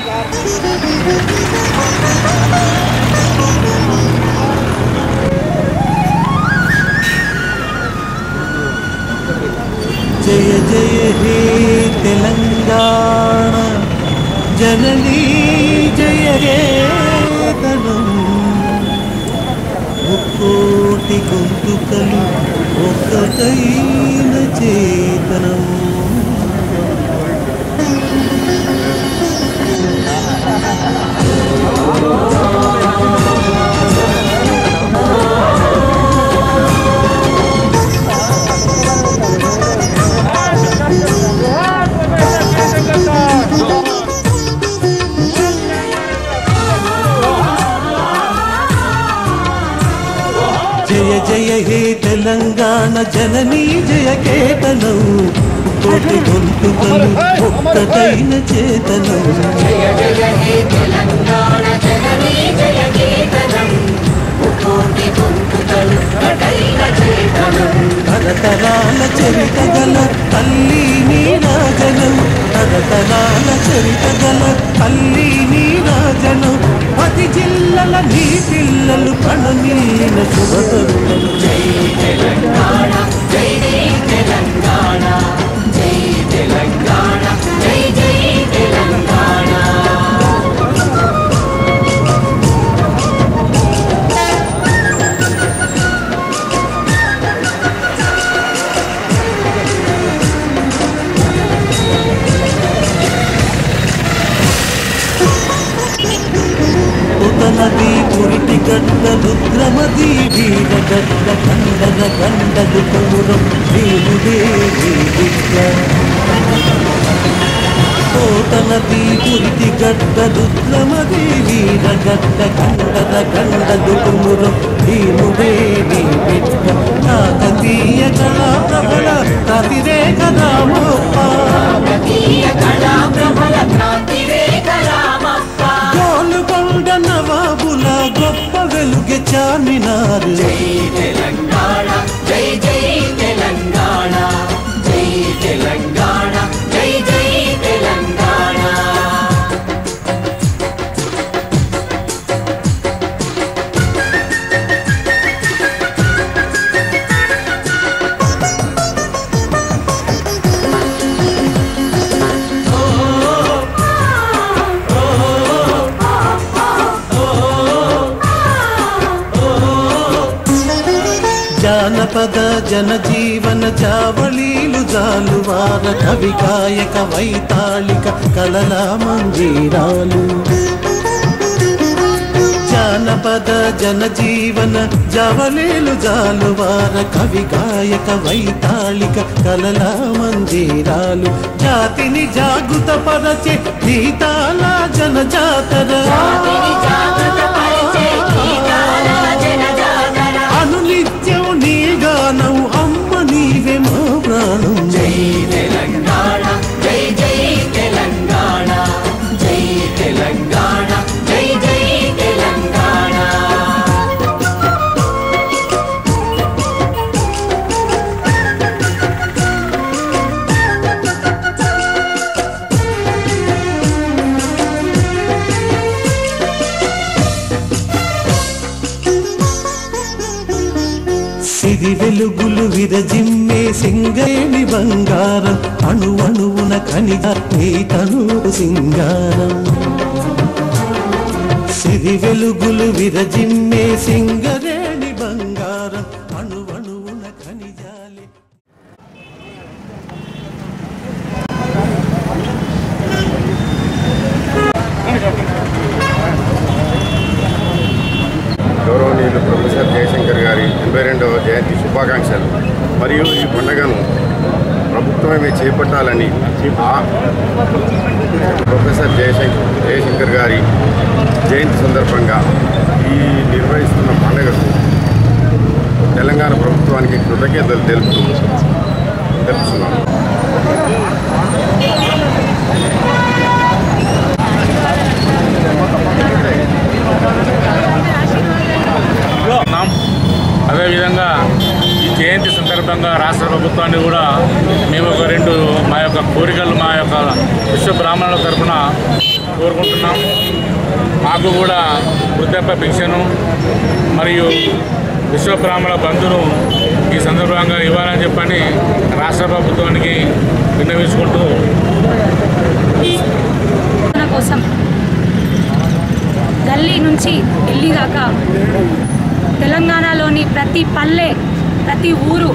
జయ జయ హే తెలంగాణ జననీ జయ రేతనం ముక్కోటి గొంతుకలు ఒక్కటైన చేతనం జయ జయ హే తెలంగాణ జననీ జయ కేతనం కోటి గొంతుకలు ఒక్కటైన చేతనం జయ జయ హే తెలంగాణ జననీ జయ కేతనం కోటి గొంతుకలు కటైన చేతనం తరతరాల చరిత గల తల్లి నీరాజనం తరతరాల చరిత గల తల్లి నీరాజనం పది జిల్లల నీ పిల్లలు కణనీన శుభతరుణం జై తెలంగాణ జై జై తెలంగాణ జై తెలంగాణ జై జై తెలంగాణ ఉతనది పురిటి గడ్డ రుద్రమది వీర గడ్డ కండన గండదు పూరం దేవుదేవి విద్య కోటనది పురిటి గడ్డ రుద్రమది వీర గడ్డ కండన గండదు పూరం దేవుదేవి విద్య కాకతీయ కళా ప్రబల కతిరేక రామోప కాకతీయ కళా ప్రబల క్రాంతిరేక రామప్ప గోలుకొండ నవాబుల గొప్ప వెలుగె చామినారు జై తెలంగాణ జై జై తెలంగాణ జై తెలంగాణ జై జై తెలంగాణ జానపద జనజీవన జావళీలు జాలువార కవి గాయక వైతాళిక కలల మంజీరాలు జానపద జనజీవన జవలేలు జాలువార కవి గాయక వైతాళిక కలల మంజీరాలు జాతిని జాగృత పరచే గీతాల జన జాతర జాతిని జాగృత పరిచే గీతాల జనజాగర. అనునిత్యం నీ గానం అమ్మ నీవే మా ప్రాణం జై తెలంగాణ జై జై తెలంగాణ జై తెలంగాణ జై జై తెలంగాణ సిరి వెలుగులు విరజిమ్మే సింగేణి బంగారం అణు అణువున ఖనిజ నీ తను సింగారం సిరి వెలుగులు విరజిమ్మే సింగరేణి బంగారం అణు అణువున ఖనిజాలి గౌరవనీయులు ప్రొఫెసర్ జయశంకర్ గారి ఎనభై రెండవ జయంతి శుభాకాంక్షలు మరియు ఈ పండుగను ప్రభుత్వమే చేపట్టాలని ఆ ప్రొఫెసర్ జయశంకర్ జయశంకర్ గారి జయంతి సందర్భంగా ఈ నిర్వహిస్తున్న పండుగకు తెలంగాణ ప్రభుత్వానికి కృతజ్ఞతలు తెలుపుతూ తెలుపుతున్నాను ఉన్నాం అదేవిధంగా ఈ జయంతి సందర్భంగా రాష్ట్ర ప్రభుత్వాన్ని కూడా మేము ఒక రెండు మా యొక్క కోరికలు మా యొక్క విశ్వ బ్రాహ్మణుల తరఫున కోరుకుంటున్నాం మాకు కూడా వృద్ధాప్య పెన్షను మరియు విశ్వబ్రాహ్మణ బంధును ఈ సందర్భంగా ఇవ్వాలని చెప్పని రాష్ట్ర ప్రభుత్వానికి విన్నవించుకుంటూ మన కోసం గల్లీ నుంచి ఢిల్లీ దాకా తెలంగాణలోని ప్రతి పల్లె ప్రతి ఊరు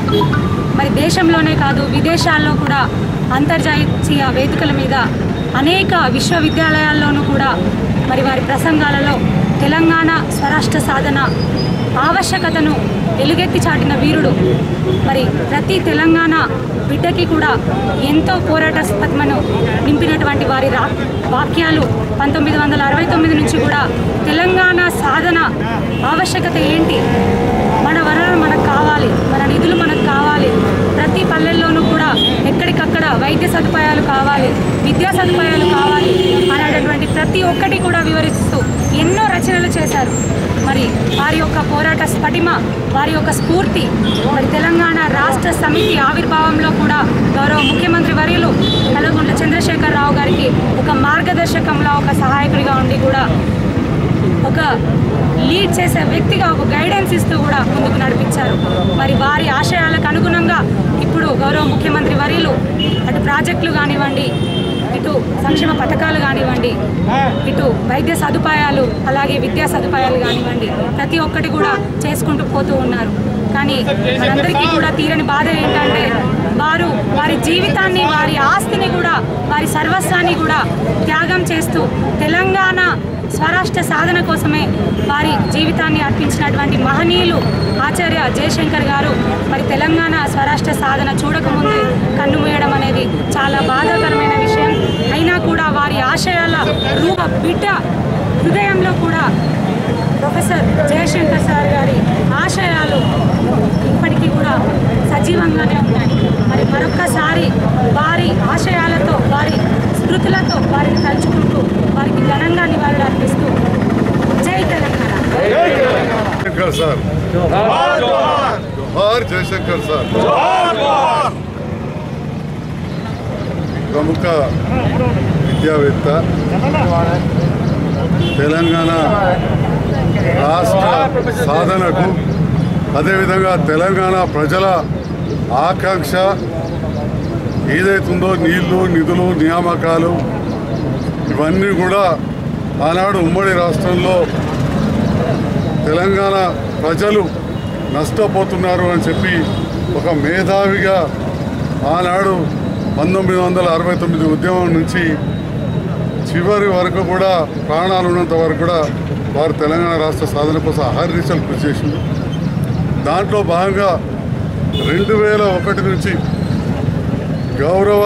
మరి దేశంలోనే కాదు విదేశాల్లో కూడా అంతర్జాతీయ వేదికల మీద అనేక విశ్వవిద్యాలయాల్లోనూ కూడా మరి వారి ప్రసంగాలలో తెలంగాణ స్వరాష్ట్ర సాధన ఆవశ్యకతను ఎలుగెత్తి చాటిన వీరుడు మరి ప్రతి తెలంగాణ బిడ్డకి కూడా ఎంతో పోరాట స్పత్మను నింపినటువంటి వారి రా వాక్యాలు పంతొమ్మిది వందల అరవై తొమ్మిది నుంచి కూడా తెలంగాణ సాధన ఆవశ్యకత ఏంటి మన వనరులు మనకు కావాలి మన నిధులు మనకు కావాలి ప్రతి పల్లెల్లోనూ కూడా ఎక్కడికక్కడ వైద్య సదుపాయాలు కావాలి విద్యా సదుపాయాలు కావాలి అనేటటువంటి ప్రతి ఒక్కటి కూడా వివరిస్తూ ఎన్నో రచనలు చేశారు మరి వారి యొక్క పోరాట స్ఫటిమ వారి యొక్క స్ఫూర్తి మరి తెలంగాణ రాష్ట్ర సమితి ఆవిర్భావంలో కూడా గౌరవ ముఖ్యమంత్రి వర్యులు కలగుంట్ల చంద్రశేఖరరావు గారికి ఒక మార్గదర్శకంలో ఒక సహాయకుడిగా ఉండి కూడా ఒక లీడ్ చేసే వ్యక్తిగా ఒక గైడెన్స్ ఇస్తూ కూడా ముందుకు నడిపించారు మరి వారి ఆశయాలకు అనుగుణంగా ఇప్పుడు గౌరవ ముఖ్యమంత్రి వర్యులు అటు ప్రాజెక్టులు కానివ్వండి ఇటు సంక్షేమ పథకాలు కానివ్వండి ఇటు వైద్య సదుపాయాలు అలాగే విద్యా సదుపాయాలు కానివ్వండి ప్రతి ఒక్కటి కూడా చేసుకుంటూ పోతూ ఉన్నారు కానీ మనందరికీ కూడా తీరని బాధ ఏంటంటే వారు వారి జీవితాన్ని వారి ఆస్తిని కూడా వారి సర్వస్వాన్ని కూడా త్యాగం చేస్తూ తెలంగాణ స్వరాష్ట్ర సాధన కోసమే వారి జీవితాన్ని అర్పించినటువంటి మహనీయులు ఆచార్య జయశంకర్ గారు మరి తెలంగాణ స్వరాష్ట్ర సాధన చూడకముందే కన్నుమూయడం అనేది చాలా బాధాకరమైన విషయం అయినా కూడా వారి ఆశయాల రూప బిడ్డ హృదయంలో కూడా ప్రొఫెసర్ జయశంకర్ సార్ గారి ఆశయాలు ఇప్పటికీ కూడా సజీవంగానే ఉన్నాయి మరి మరొక్కసారి వారి ఆశయాలతో వారి స్మృతులతో వారిని తలుచుకుంటూ వారికి ఘనంగా నివాళులు అర్పిస్తూ జై తెలంగాణ జయశంకర్ సార్ జోహార్ జయశంకర్ సార్ ప్రముఖ విద్యావేత్త తెలంగాణ రాష్ట్ర సాధనకు అదేవిధంగా తెలంగాణ ప్రజల ఆకాంక్ష ఏదైతుందో నీళ్లు నిధులు నియామకాలు ఇవన్నీ కూడా ఆనాడు ఉమ్మడి రాష్ట్రంలో తెలంగాణ ప్రజలు నష్టపోతున్నారు అని చెప్పి ఒక మేధావిగా ఆనాడు పంతొమ్మిది వందల అరవై తొమ్మిది ఉద్యమం నుంచి చివరి వరకు కూడా ప్రాణాలు ఉన్నంత వరకు కూడా వారు తెలంగాణ రాష్ట్ర సాధన కోసం అహర్నిశలు కృషి చేసింది దాంట్లో భాగంగా రెండు వేల ఒకటి నుంచి గౌరవ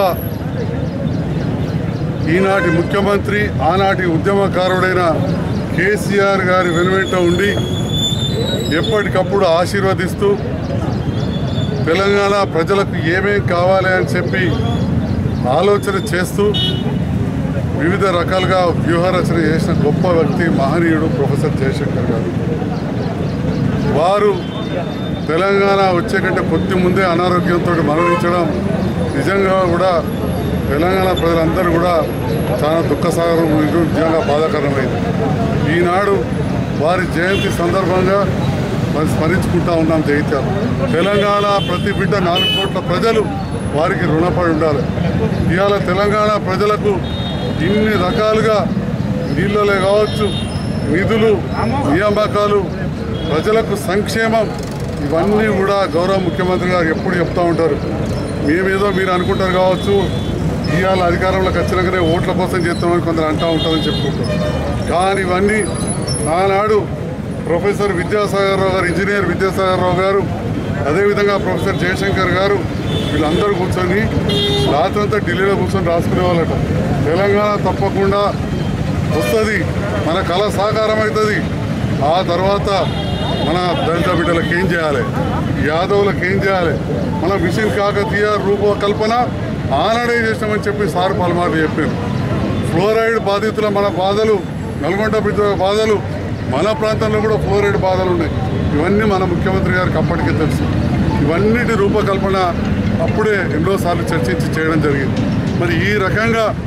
ఈనాటి ముఖ్యమంత్రి ఆనాటి ఉద్యమకారుడైన కేసీఆర్ గారి వెనువెంట ఉండి ఎప్పటికప్పుడు ఆశీర్వదిస్తూ తెలంగాణ ప్రజలకు ఏమేం కావాలి అని చెప్పి ఆలోచన చేస్తూ వివిధ రకాలుగా వ్యూహరచన చేసిన గొప్ప వ్యక్తి మహనీయుడు ప్రొఫెసర్ జయశంకర్ గారు వారు తెలంగాణ వచ్చే కంటే కొద్ది ముందే అనారోగ్యంతో మరణించడం నిజంగా కూడా తెలంగాణ ప్రజలందరూ కూడా చాలా దుఃఖసాగరం నిజంగా బాధాకరమైంది ఈనాడు వారి జయంతి సందర్భంగా మరి స్మరించుకుంటా ఉన్నాం జయించారు తెలంగాణ ప్రతి బిడ్డ నాలుగు కోట్ల ప్రజలు వారికి రుణపడి ఉండాలి ఇవాళ తెలంగాణ ప్రజలకు ఇన్ని రకాలుగా నీళ్ళలే కావచ్చు నిధులు నియామకాలు ప్రజలకు సంక్షేమం ఇవన్నీ కూడా గౌరవ ముఖ్యమంత్రి గారు ఎప్పుడు చెప్తూ ఉంటారు మేమేదో మీరు అనుకుంటారు కావచ్చు ఇవాళ అధికారంలోకి వచ్చినాకనే ఓట్ల కోసం చేస్తామని కొందరు అంటూ ఉంటారని చెప్పుకుంటారు కానీ ఇవన్నీ ఆనాడు ప్రొఫెసర్ విద్యాసాగర్ రావు గారు ఇంజనీర్ విద్యాసాగర్ రావు గారు అదేవిధంగా ప్రొఫెసర్ జయశంకర్ గారు వీళ్ళందరూ కూర్చొని రాత్రంతా ఢిల్లీలో కూర్చొని రాసుకునే వాళ్ళట తెలంగాణ తప్పకుండా వస్తుంది మన కళ సాకారం అవుతుంది ఆ తర్వాత మన దళిత బిడ్డలకు ఏం చేయాలి యాదవులకు ఏం చేయాలి మన మిషన్ కాకతీయ రూపకల్పన ఆనాడే చేసినామని చెప్పి సార్ పలుమార్లు చెప్పారు ఫ్లోరైడ్ బాధితుల మన బాధలు నల్గొండ బిడ్డల బాధలు మన ప్రాంతంలో కూడా ఫ్లోరైడ్ బాధలు ఉన్నాయి ఇవన్నీ మన ముఖ్యమంత్రి గారికి అప్పటికే తెలుసు ఇవన్నిటి రూపకల్పన అప్పుడే ఎన్నోసార్లు చర్చించి చేయడం జరిగింది మరి ఈ రకంగా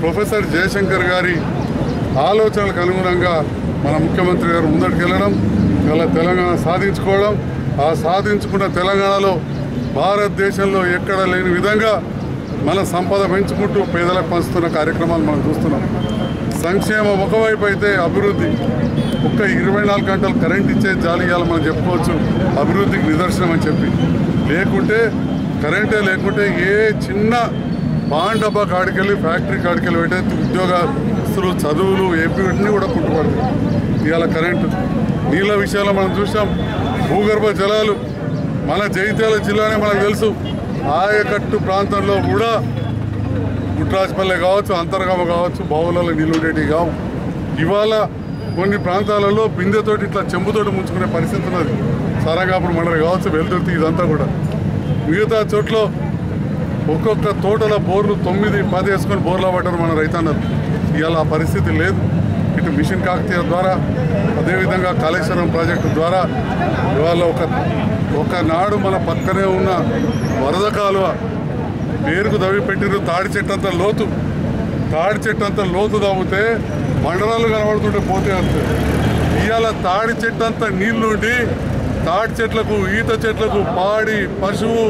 ప్రొఫెసర్ జయశంకర్ గారి ఆలోచనలకు అనుగుణంగా మన ముఖ్యమంత్రి గారు ముందటికెళ్ళడం ఇలా తెలంగాణ సాధించుకోవడం ఆ సాధించుకున్న తెలంగాణలో భారతదేశంలో ఎక్కడ లేని విధంగా మన సంపద పెంచుకుంటూ పేదలకు పంచుతున్న కార్యక్రమాలు మనం చూస్తున్నాం సంక్షేమం ఒకవైపు అయితే అభివృద్ధి ఒక్క ఇరవై నాలుగు గంటలు కరెంట్ ఇచ్చే జాలి ఇవ్వాలి మనం చెప్పుకోవచ్చు అభివృద్ధికి నిదర్శనం అని చెప్పి లేకుంటే కరెంటే లేకుంటే ఏ చిన్న పాన్ డబ్బా కాడికెళ్ళి ఫ్యాక్టరీ కాడికెళ్ళి పెట్టే ఉద్యోగస్తులు చదువులు ఏపీ అన్నీ కూడా పుట్టుపడతాయి ఇవాళ కరెంటు నీళ్ళ విషయాల్లో మనం చూసాం భూగర్భ జలాలు మన జైత్యాల జిల్లానే మనకు తెలుసు ఆయకట్టు ప్రాంతంలో కూడా గుట్రాజపల్లె కావచ్చు అంతర్గామ కావచ్చు బావులలో నీళ్ళు ఉండేటివి కావు ఇవాళ కొన్ని ప్రాంతాలలో బిందెతోటి ఇట్లా చెంబుతోటి ముంచుకునే పరిస్థితి ఉన్నది సరంగాపురం మండలి కావచ్చు వెలుతుర్తి ఇదంతా కూడా మిగతా చోట్ల ఒక్కొక్క తోటల బోర్లు తొమ్మిది పది వేసుకొని బోర్లు పడ్డారు మన రైతన్నలు ఇవాళ ఆ పరిస్థితి లేదు ఇటు మిషన్ కాకతీయ ద్వారా అదేవిధంగా కాళేశ్వరం ప్రాజెక్టు ద్వారా ఇవాళ ఒక ఒకనాడు మన పక్కనే ఉన్న వరద కాలువ పేరుకు దవ్వి పెట్టిరు తాడి చెట్టు అంత లోతు తాడి చెట్టు అంత లోతు తవ్వితే మండలాలు కనబడుతుంటే పోతే అంతే ఇవాళ తాడి చెట్టు అంత నీళ్లుండి తాడి చెట్లకు ఈత చెట్లకు పాడి పశువు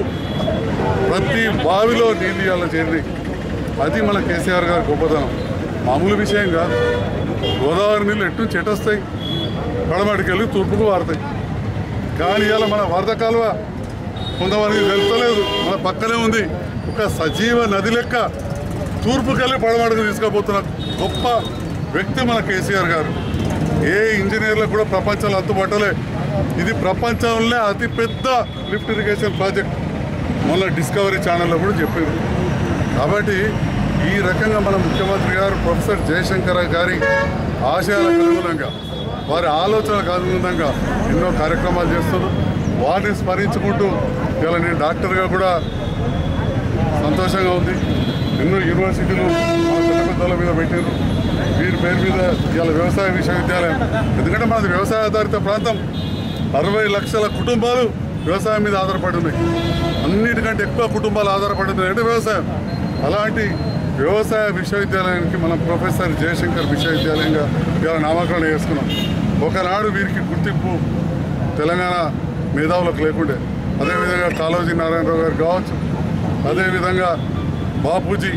ప్రతి బావిలో నీళ్ళు ఇవాళ చేరినాయి అది మన కేసీఆర్ గారి గొప్పతనం మామూలు విషయం కాదు గోదావరి నీళ్ళు ఎట్టు చెట్టొస్తాయి పడమటికి వెళ్ళి తూర్పుకు వారుతాయి కానీ ఇవాళ మన వరద కాలువ కొంతమందికి తెలుస్తలేదు మన పక్కనే ఉంది ఒక సజీవ నది లెక్క తూర్పుకెళ్ళి పడమడుగు తీసుకుపోతున్న గొప్ప వ్యక్తి మన కేసీఆర్ గారు ఏ ఇంజనీర్లకు కూడా ప్రపంచంలో అంతుపట్టలే ఇది ప్రపంచంలో అతిపెద్ద లిఫ్ట్ ఇరిగేషన్ ప్రాజెక్ట్ మొన్న డిస్కవరీ ఛానల్లో కూడా చెప్పారు కాబట్టి ఈ రకంగా మన ముఖ్యమంత్రి గారు ప్రొఫెసర్ జయశంకర్ గారి ఆశయాలకు అనుగుణంగా వారి ఆలోచనలకు అనుగుణంగా ఎన్నో కార్యక్రమాలు చేస్తున్నారు వాటిని స్మరించుకుంటూ ఇలా నేను డాక్టర్గా కూడా సంతోషంగా ఉంది ఎన్నో యూనివర్సిటీలు మన పెద్ద పెద్దల మీద పెట్టారు వీరి పేరు మీద ఇవాళ వ్యవసాయ విశ్వవిద్యాలయం ఎందుకంటే మనది వ్యవసాయ ఆధారిత ప్రాంతం అరవై లక్షల కుటుంబాలు వ్యవసాయం మీద ఆధారపడి ఉన్నాయి అన్నిటికంటే ఎక్కువ కుటుంబాలు ఆధారపడి ఉన్నాయి అంటే వ్యవసాయం అలాంటి వ్యవసాయ విశ్వవిద్యాలయానికి మనం ప్రొఫెసర్ జయశంకర్ విశ్వవిద్యాలయంగా ఇవాళ నామకరణం చేసుకున్నాం ఒకనాడు వీరికి గుర్తింపు తెలంగాణ మేధావులకు లేకుండే అదేవిధంగా కాళోజీ నారాయణరావు గారు కావచ్చు అదేవిధంగా బాపూజీ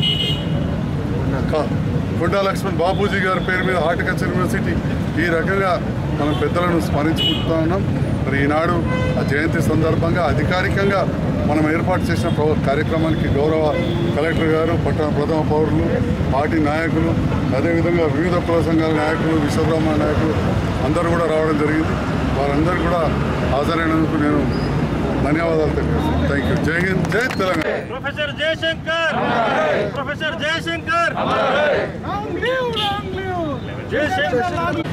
క- కొండా లక్ష్మణ్ బాపూజీ గారి పేరు మీద హార్టికల్చర్ యూనివర్సిటీ ఈ రకంగా మనం పెద్దలను స్మరించుకుంటూ ఉన్నాం మరి ఈనాడు ఆ జయంతి సందర్భంగా అధికారికంగా మనం ఏర్పాటు చేసిన ప్ర- కార్యక్రమానికి గౌరవ కలెక్టర్ గారు పట్టణ ప్రథమ పౌరులు పార్టీ నాయకులు అదేవిధంగా వివిధ కుల సంఘాల నాయకులు విశ్వబ్రహ్మ నాయకులు అందరూ కూడా రావడం జరిగింది వారందరూ కూడా హాజరైనందుకు నేను ధన్యవాదాలు తెలియజేస్తాను థ్యాంక్ యూ జై హింద్ జై తెలంగాణ ప్రొఫెసర్ జయశంకర్ ప్రొఫెసర్ జయశంకర్ జయశంకర్